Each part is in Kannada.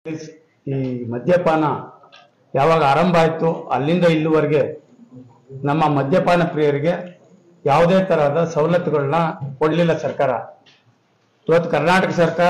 ಈ ಮದ್ಯಪಾನ ಯಾವಾಗ ಆರಂಭ ಆಯ್ತು ಅಲ್ಲಿಂದ ಇಲ್ಲಿವರೆಗೆ ನಮ್ಮ ಮದ್ಯಪಾನ ಪ್ರಿಯರಿಗೆ ಯಾವುದೇ ತರಹದ ಸವಲತ್ತುಗಳನ್ನ ಕೊಡ್ಲಿಲ್ಲ ಸರ್ಕಾರ ಇವತ್ತು ಕರ್ನಾಟಕ ಸರ್ಕಾರ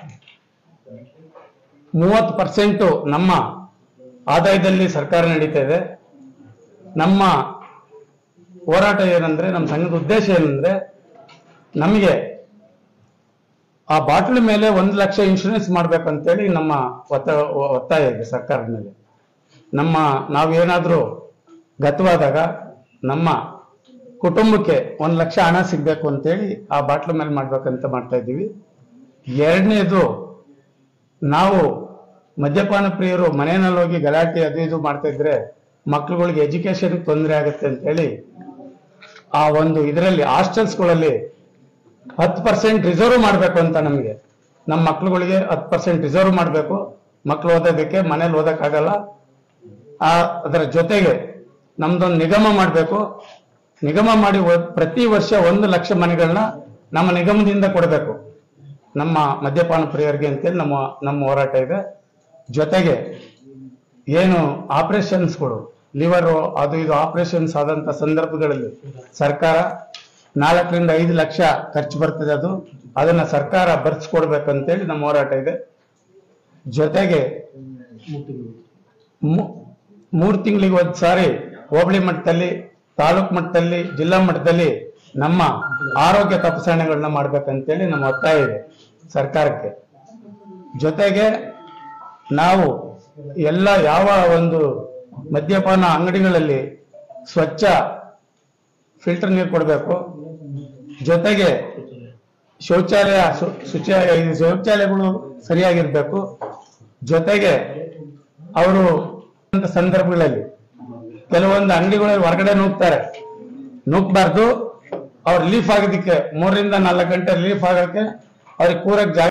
ಮೂವತ್ತು ಪರ್ಸೆಂಟು ನಮ್ಮ ಆದಾಯದಲ್ಲಿ ಸರ್ಕಾರ ನಡೀತಾ ಇದೆ ನಮ್ಮ ಹೋರಾಟ ಏನಂದ್ರೆ ನಮ್ಮ ಸಂಘದ ಉದ್ದೇಶ ಏನಂದ್ರೆ ನಮಗೆ ಆ ಬಾಟ್ಲ್ ಮೇಲೆ ಒಂದು ಲಕ್ಷ ಇನ್ಶೂರೆನ್ಸ್ ಮಾಡ್ಬೇಕಂತೇಳಿ ನಮ್ಮ ಒತ್ತ ಒತ್ತಾಯ ಇದೆ ಸರ್ಕಾರದ ಮೇಲೆ ನಮ್ಮ ನಾವೇನಾದ್ರೂ ಗತವಾದಾಗ ನಮ್ಮ ಕುಟುಂಬಕ್ಕೆ ಒಂದು ಲಕ್ಷ ಹಣ ಸಿಗ್ಬೇಕು ಅಂತೇಳಿ ಆ ಬಾಟ್ಲ್ ಮೇಲೆ ಮಾಡ್ಬೇಕಂತ ಮಾಡ್ತಾ ಇದ್ದೀವಿ ಎರಡನೇದು ನಾವು ಮದ್ಯಪಾನ ಪ್ರಿಯರು ಮನೆಯಲ್ಲಿ ಹೋಗಿ ಗಲಾಟೆ ಅದು ಇದು ಮಾಡ್ತಾ ಇದ್ರೆ ಮಕ್ಳುಗಳಿಗೆ ಎಜುಕೇಶನ್ ತೊಂದರೆ ಆಗುತ್ತೆ ಅಂತೇಳಿ ಆ ಒಂದು ಇದರಲ್ಲಿ ಹಾಸ್ಟೆಲ್ಸ್ಗಳಲ್ಲಿ ಹತ್ತು ಪರ್ಸೆಂಟ್ ರಿಸರ್ವ್ ಮಾಡಬೇಕು ಅಂತ ನಮಗೆ ನಮ್ಮ ಮಕ್ಳುಗಳಿಗೆ ಹತ್ತು ಪರ್ಸೆಂಟ್ ರಿಸರ್ವ್ ಮಾಡಬೇಕು ಮಕ್ಳು ಓದೋದಕ್ಕೆ ಮನೇಲಿ ಓದಕ್ಕಾಗಲ್ಲ ಆ ಅದರ ಜೊತೆಗೆ ನಮ್ದೊಂದು ನಿಗಮ ಮಾಡಬೇಕು ನಿಗಮ ಮಾಡಿ ಒ- ಪ್ರತಿ ವರ್ಷ ಒಂದು ಲಕ್ಷ ಮನೆಗಳನ್ನ ನಮ್ಮ ನಿಗಮದಿಂದ ಕೊಡಬೇಕು ನಮ್ಮ ಮದ್ಯಪಾನ ಪ್ರಿಯರಿಗೆ ಅಂತೇಳಿ ನಮ್ಮ ನಮ್ಮ ಹೋರಾಟ ಇದೆ ಜೊತೆಗೆ ಏನು ಆಪರೇಷನ್ಸ್ಗಳು ಲಿವರ್ ಅದು ಇದು ಆಪರೇಷನ್ಸ್ ಆದಂತ ಸಂದರ್ಭಗಳಲ್ಲಿ ಸರ್ಕಾರ ನಾಲ್ಕರಿಂದ ಐದು ಲಕ್ಷ ಖರ್ಚು ಬರ್ತದೆ ಅದು ಅದನ್ನ ಸರ್ಕಾರ ಭರ್ಸ್ಕೊಡ್ಬೇಕಂತೇಳಿ ನಮ್ಮ ಹೋರಾಟ ಇದೆ ಜೊತೆಗೆ ಮೂ- ಮೂರ್ ತಿಂಗಳಿಗೆ ಒಂದ್ ಸಾರಿ ಹೋಬಳಿ ಮಟ್ಟದಲ್ಲಿ ತಾಲೂಕ್ ಮಟ್ಟದಲ್ಲಿ ಜಿಲ್ಲಾ ಮಟ್ಟದಲ್ಲಿ ನಮ್ಮ ಆರೋಗ್ಯ ತಪಾಸಣೆಗಳನ್ನ ಮಾಡ್ಬೇಕಂತೇಳಿ ನಮ್ಮ ಒತ್ತಾಯ ಇದೆ ಸರ್ಕಾರಕ್ಕೆ ಜೊತೆಗೆ ನಾವು ಎಲ್ಲ ಯಾವ ಒಂದು ಮದ್ಯಪಾನ ಅಂಗಡಿಗಳಲ್ಲಿ ಸ್ವಚ್ಛ ಫಿಲ್ಟರ್ ನೀರು ಕೊಡಬೇಕು ಜೊತೆಗೆ ಶೌಚಾಲಯ ಶು- ಶುಚಿ ಈ ಶೌಚಾಲಯಗಳು ಸರಿಯಾಗಿರ್ಬೇಕು ಜೊತೆಗೆ ಅವರು ಸಂದರ್ಭಗಳಲ್ಲಿ ಕೆಲವೊಂದು ಅಂಗಡಿಗಳಲ್ಲಿ ಹೊರಗಡೆ ನುಗ್ತಾರೆ ನುಗ್ಬಾರ್ದು ಅವ್ರು ರಿಲೀಫ್ ಆಗೋದಕ್ಕೆ ಮೂರರಿಂದ ನಾಲ್ಕು ಗಂಟೆ ರಿಲೀಫ್ ಆಗೋಕ್ಕೆ ಅವ್ರಿಗೆ ಕೂರಕ್ ಜಾಗ